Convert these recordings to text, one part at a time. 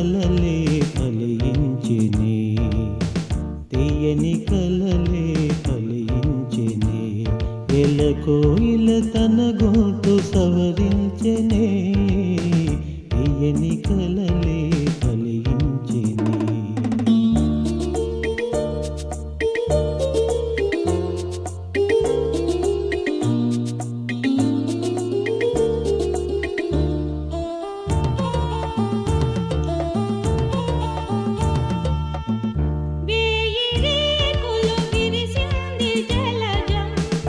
కలలే ఫలించినే తీయని కలలే ఫలించినే ఎలకోయిల తన గోటు సవరించనే తీయని కలలే ఫలించినే వేయి రేకులు విరిసింది జలజం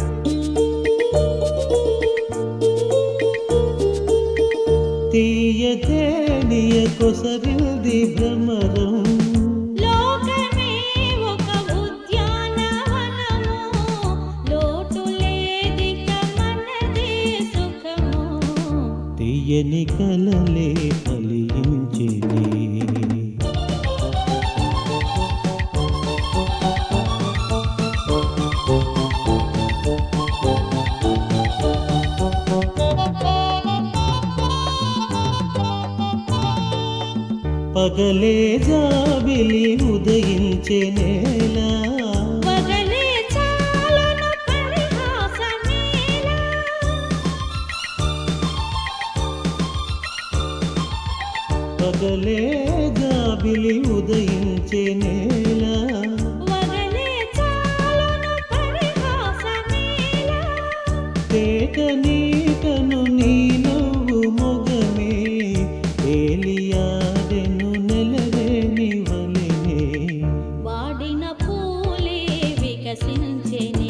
తీయ తేనియ కొసరింది భ్రమరం లోకమే ఒక ఉద్యానవనము లోటు లేదిక మనదే సుఖము తీయని కలలే ఫలించినే పగలే జాబిలి ఉదయించే నేల పగలే చాలును పరిహాసమేలా పగలే జాబిలి ఉదయించే నేల వగలే చాలును పరిహాసమేలా తేట నీటను నీ నవ్వు మొగమే తేలియాడెను నెలరేని వలెనే వాడిన పూలే వికసించెనే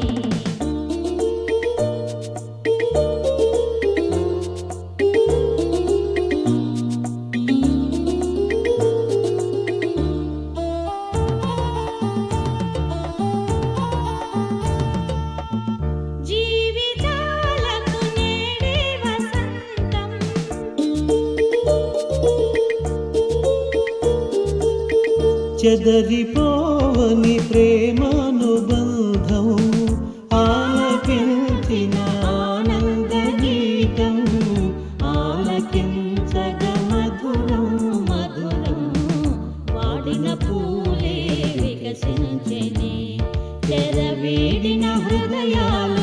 జీవితాలకు నేడే వసంతం చెదరిపోవని ప్రేమానుబంధం ఆలపించిన ఆనంద గీతం ఆలకించగ మధురం మధురం వాడిన పూలే వికసించెనే చెరవేడిన హృదయాలు